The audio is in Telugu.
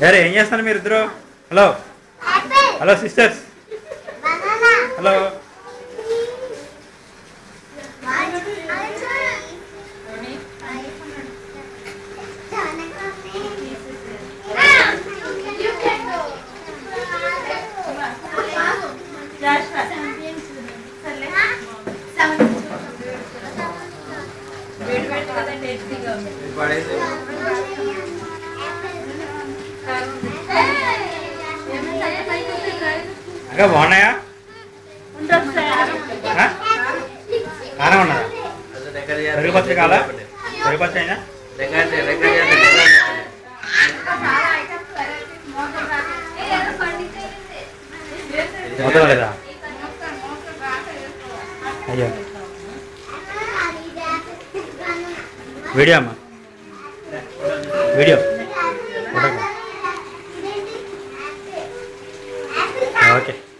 సరే ఏం చేస్తున్నారు మీరు ఇద్దరు హలో హలో సిస్టర్స్ హలో ఇంకా బాగున్నాయా ఆ? కారం ఉన్నదా పెరుగు పచ్చడి కావాలా పెరుగు పచ్చడి అయినా మొత్తం లేదా అయ్యో వీడియో అమ్మా వీడియో ఫోటో ఓకే